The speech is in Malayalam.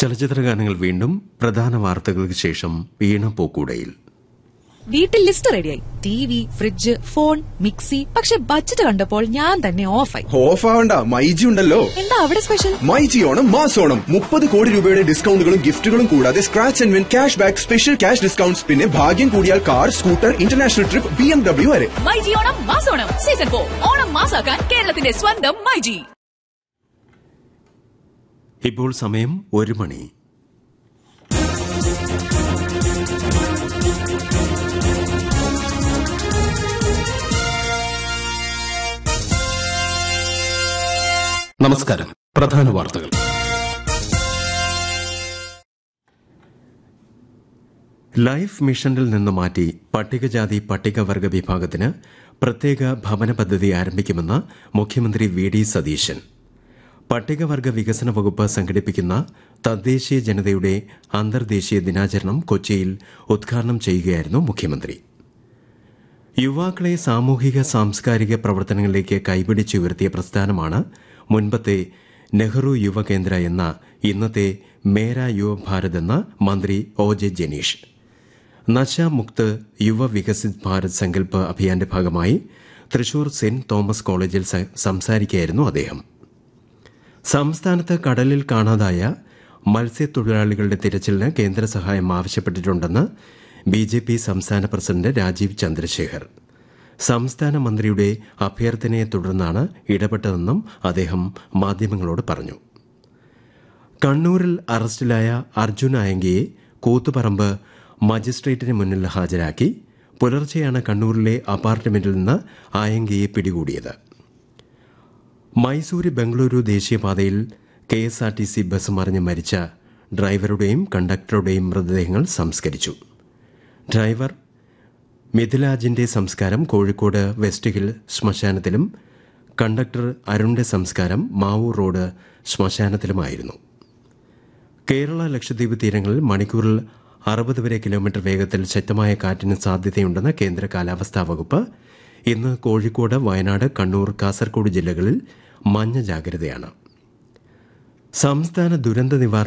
ചലച്ചിത്ര ഗാനങ്ങൾ വീണ്ടും പ്രധാന വാർത്തകൾക്ക് ശേഷം വീണ പൂക്കൂടയിൽ വീട്ടിൽ ലിസ്റ്റ് റെഡിയായി T V fridge phone mixie പക്ഷെ ബഡ്ജറ്റ് കണ്ടപ്പോൾ ഞാൻ തന്നെ ഓഫായി ഓഫ് ആവണ്ട മൈജി ഉണ്ടല്ലോ എന്താ അവിടെ സ്പെഷ്യൽ മൈജി ഓണം മാസോണം മുപ്പത് കോടി രൂപയുടെ ഡിസ്കൗണ്ടുകളും ഗിഫ്റ്റുകളും കൂടാതെ scratch and win cash back special cash discounts പിന്നെ ഭാഗ്യം കൂടിയാൽ car scooter international trip B M W വരെ മൈജി ഓണം മാസോണം സീസൺ ഫോർ ഓണം മാസാക്കാൻ കേരളത്തിന്റെ സ്വന്തം മൈജി ഇപ്പോൾ സമയം ഒരു മണി നമസ്കാരം പ്രധാന വാർത്തകൾ ലൈഫ് മിഷനിൽ നിന്ന് മാറ്റി പട്ടികജാതി പട്ടികവർഗ വിഭാഗത്തിന് പ്രത്യേക ഭവന പദ്ധതി ആരംഭിക്കുമെന്ന് മുഖ്യമന്ത്രി വി ഡി സതീശൻ പട്ടികവർഗ വികസന വകുപ്പ് സംഘടിപ്പിക്കുന്ന തദ്ദേശീയ ജനതയുടെ അന്തർദേശീയ ദിനാചരണം കൊച്ചിയിൽ ഉദ്ഘാടനം ചെയ്യുകയായിരുന്നു മുഖ്യമന്ത്രി യുവാക്കളെ സാമൂഹിക സാംസ്കാരിക പ്രവർത്തനങ്ങളിലേക്ക് കൈപിടിച്ചുയർത്തിയ പ്രസ്ഥാനമാണ് മുൻപത്തെ നെഹ്റു യുവകേന്ദ്ര എന്ന ഇന്നത്തെ മേര യുവഭാരത് എന്ന മന്ത്രി ഒ ജെ ജനീഷ് നശാമുക്ത് യുവ വികസിത് ഭാരത് സങ്കല്പ് അഭിയാന്റെ ഭാഗമായി തൃശൂർ സെന്റ് തോമസ് കോളേജിൽ സ- സംസാരിക്കുകയായിരുന്നു അദ്ദേഹം സംസ്ഥാനത്ത് കടലിൽ കാണാതായ മത്സ്യത്തൊഴിലാളികളുടെ തിരച്ചിലിന് കേന്ദ്ര സഹായം ആവശ്യപ്പെട്ടിട്ടുണ്ടെന്ന് ബി ജെ പി സംസ്ഥാന പ്രസിഡന്റ് രാജീവ് ചന്ദ്രശേഖർ സംസ്ഥാന മന്ത്രിയുടെ അഭ്യർത്ഥനയെ തുടർന്നാണ് ഇടപെട്ടതെന്നും അദ്ദേഹം മാധ്യമങ്ങളോട് പറഞ്ഞു കണ്ണൂരിൽ അറസ്റ്റിലായ അർജുൻ ആയങ്കിയെ കൂത്തുപറമ്പ് മജിസ്ട്രേറ്റിന് മുന്നിൽ ഹാജരാക്കി പുലർച്ചെയാണ് കണ്ണൂരിലെ അപ്പാർട്ട്മെന്റിൽ നിന്ന് ആയങ്കിയെ പിടികൂടിയത് മൈസൂര് ബംഗളൂരു ദേശീയപാതയിൽ K S R T C bus മറിഞ്ഞ് മരിച്ച ഡ്രൈവറുടെയും കണ്ടക്ടറുടെയും മൃതദേഹങ്ങൾ സംസ്കരിച്ചു ഡ്രൈവർ മിഥിലാജിന്റെ സംസ്കാരം കോഴിക്കോട് വെസ്റ്റ് ഹിൽ ശ്മശാനത്തിലും കണ്ടക്ടർ അരുണിന്റെ സംസ്കാരം മാവൂർ റോഡ് ശ്മശാനത്തിലുമായിരുന്നു കേരള ലക്ഷദ്വീപ് തീരങ്ങളിൽ മണിക്കൂറിൽ അറുപത് വരെ കിലോമീറ്റർ വേഗത്തിൽ ശക്തമായ കാറ്റിന് സാധ്യതയുണ്ടെന്ന് കേന്ദ്ര കാലാവസ്ഥാ വകുപ്പ് ഇന്ന് കോഴിക്കോട് വയനാട് കണ്ണൂർ കാസർഗോഡ് ജില്ലകളിൽ മഞ്ഞ ജാഗ്രതയാണ് സംസ്ഥാന ദുരന്ത നിവാരണ